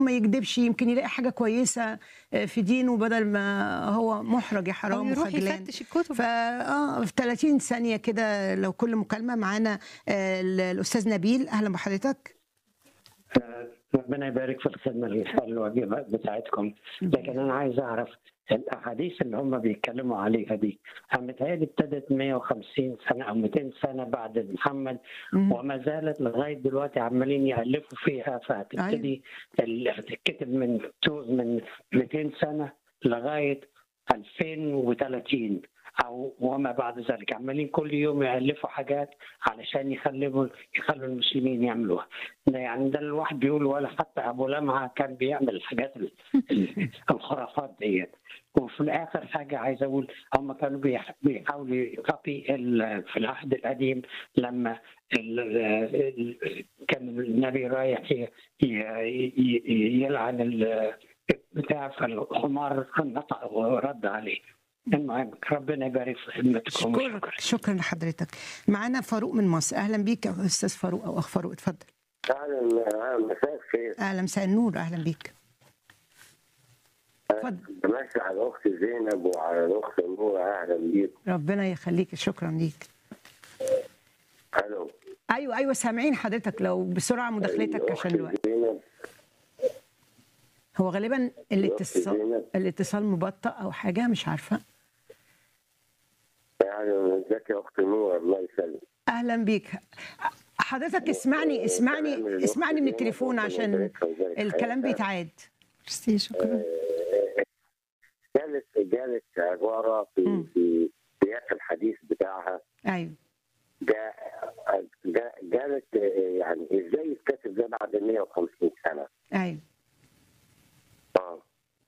ما يكذبش يمكن يلاقي حاجه كويسه في دينه بدل ما هو محرج يا أو حرام يروح وخجلان يفتش الكتب فا اه في 30 ثانيه كده لو كل مكالمه معانا آه، الاستاذ نبيل اهلا بحضرتك ربنا يبارك في الخدمه الحلوه دي بتاعتكم لكن انا عايز اعرف الاحاديث اللي هم بيتكلموا عليها دي أنا متهيألي ابتدت 150 سنه او 200 سنه بعد محمد مم. وما زالت لغايه دلوقتي عمالين يالفوا فيها فهتبتدي ال- تتكتب من تو- من 200 سنه لغايه 2030 او وما بعد ذلك عمالين كل يوم يالفوا حاجات علشان يخلوا يخلوا المسلمين يعملوها ده يعني ده الواحد بيقول ولا حتى ابو لمعه كان بيعمل الحاجات ال- ال- الخرافات ديت وفي الاخر حاجه عايز اقول هم كانوا بيح- بيحاولوا يقضي ال- في العهد القديم لما ال- ال- كان النبي رايح ي- ي- ي- يلعن ال- بتاع فالحمار نطق ورد عليه المهم ربنا يبارك في خدمتكم شكرا شكرا لحضرتك معانا فاروق من مصر اهلا بيك يا استاذ فاروق او اخ فاروق اتفضل اهلا أهلاً، مساء الخير اهلا مساء النور اهلا بيك اتفضل بمسي على الاخت زينب وعلى الاخت نور اهلا بيك ربنا يخليك شكرا ليك الو ايوه ايوه سامعين حضرتك لو بسرعه مداخلتك الأخت عشان الوقت زينب هو غالبا الاتصال زينب. الاتصال مبطأ او حاجه مش عارفه يعني ازيك يا اخت نور الله يسلمك اهلا بيك حضرتك اسمعني اسمعني اسمعني من التليفون عشان الكلام بيتعاد ميرسي شكرا جالت جالت عباره مم. في في سياق الحديث بتاعها ايوه جاء جاء- جالت يعني ازاي الكاتب ده بعد 150 سنه؟ ايوه اه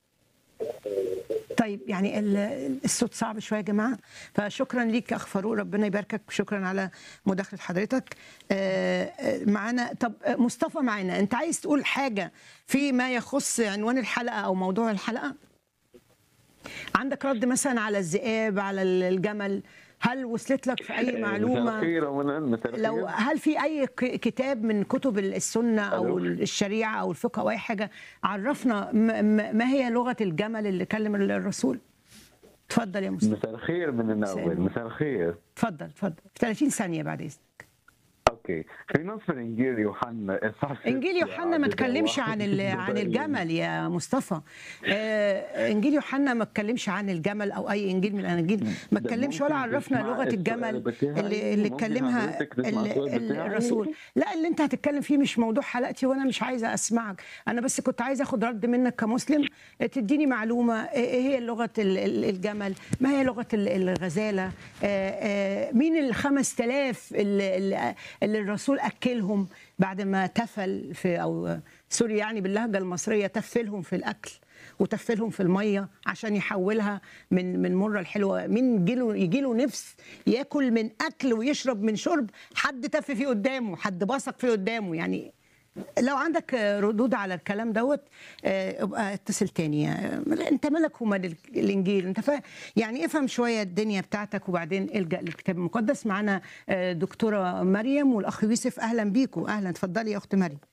طيب يعني ال- الصوت صعب شويه يا جماعه فشكرا ليك يا اخ فاروق ربنا يباركك شكرا على مداخله حضرتك آه، آه، معانا طب آه، مصطفى معانا انت عايز تقول حاجه فيما يخص عنوان الحلقه او موضوع الحلقه عندك رد مثلا على الذئاب على الجمل هل وصلت لك في اي معلومه مساء ومن مساء لو الخير. هل في اي ك- كتاب من كتب السنه او ألو. الشريعه او الفقه او اي حاجه عرفنا م- م- ما هي لغه الجمل اللي كلم الرسول اتفضل يا مصطفى مساء الخير من مساء الاول النور. مساء الخير اتفضل اتفضل في 30 ثانيه بعد اذنك اوكي في نص من انجيل يوحنا اصحاح انجيل ستة يوحنا ما عدد تكلمش واحد عن ال- عن وثمانين. الجمل يا مصطفى آه، انجيل يوحنا ما اتكلمش عن الجمل او اي انجيل من الاناجيل ما ده اتكلمش ولا ممكن عرفنا تسمع لغه السؤال الجمل بتاعي؟ اللي اللي ممكن اتكلمها حضرتك تسمع ال- السؤال ال- بتاعي؟ الرسول لا اللي انت هتتكلم فيه مش موضوع حلقتي وانا مش عايزه اسمعك انا بس كنت عايزه اخد رد منك كمسلم تديني معلومه ايه هي لغه ال- ال- الجمل ما هي لغه ال- الغزاله آه، آه، مين ال 5000 اللي, اللي اللي الرسول اكلهم بعد ما تفل في او سوري يعني باللهجه المصريه تفلهم في الاكل وتفلهم في الميه عشان يحولها من من مره الحلوه مين يجيله يجيله نفس ياكل من اكل ويشرب من شرب حد تف فيه قدامه حد بصق فيه قدامه يعني لو عندك ردود على الكلام دوت آه، ابقى اتصل تاني آه، انت مالك ومال الانجيل انت فا يعني افهم شويه الدنيا بتاعتك وبعدين الجا للكتاب المقدس معانا آه، دكتوره مريم والاخ يوسف اهلا بيكم اهلا اتفضلي يا اخت مريم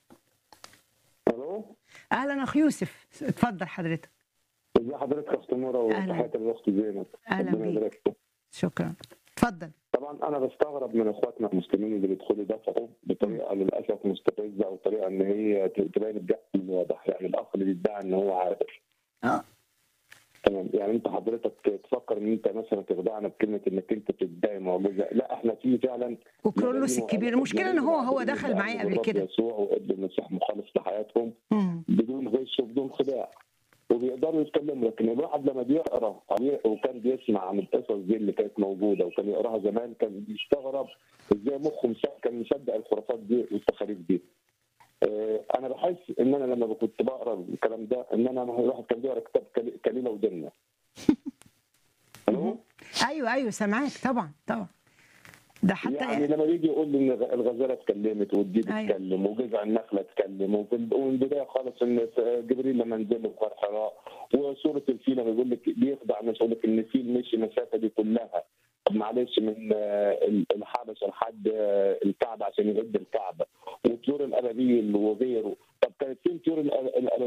الو اهلا اخ يوسف اتفضل حضرتك ازي حضرتك يا اخت نوره أهلاً. وتحياتي للاخت زينب أهلاً ربنا بيك. يبارك فيك. شكرا اتفضل طبعا انا بستغرب من اخواتنا المسلمين اللي بيدخلوا يدافعوا بطريقه للاسف مستفزه او طريقه ان هي ت- تبين الجهل الواضح يعني الاخ اللي بيدعي ان هو عارف اه تمام يعني انت حضرتك تفكر ان انت مثلا تخدعنا بكلمه انك انت بتدعي معجزه لا احنا في فعلا وكرولوس الكبير المشكله ان هو هو دخل معايا قبل كده يسوع وقدم المسيح مخلص لحياتهم مم. بدون غش وبدون خداع وبيقدروا يتكلموا لكن الواحد لما بيقرا عليه وكان بيسمع عن القصص دي اللي كانت موجوده وكان يقراها زمان كان بيستغرب ازاي مخه مصدق كان مصدق الخرافات دي والتخاريف دي. آه، انا بحس ان انا لما كنت بقرا الكلام ده ان انا الواحد كان بيقرا كتاب كلي- كليله ودنه. ألو؟ ايوه ايوه سامعاك طبعا طبعا ده حتى يعني لما بيجي يقول لي ان الغزاله اتكلمت والديب أيوة. اتكلم وجذع النخله اتكلم وفي ال- ومن البدايه خالص ان جبريل لما نزل له في غار حراء وسوره الفيل لما بيقول لك بيخدع الناس يقول لك ان الفيل مشي المسافه دي كلها طب معلش من آه، الحبشه لحد آه، الكعبه عشان يهد الكعبه وطيور الابابيل وغيره طب كانت فين طيور الأ- الأ-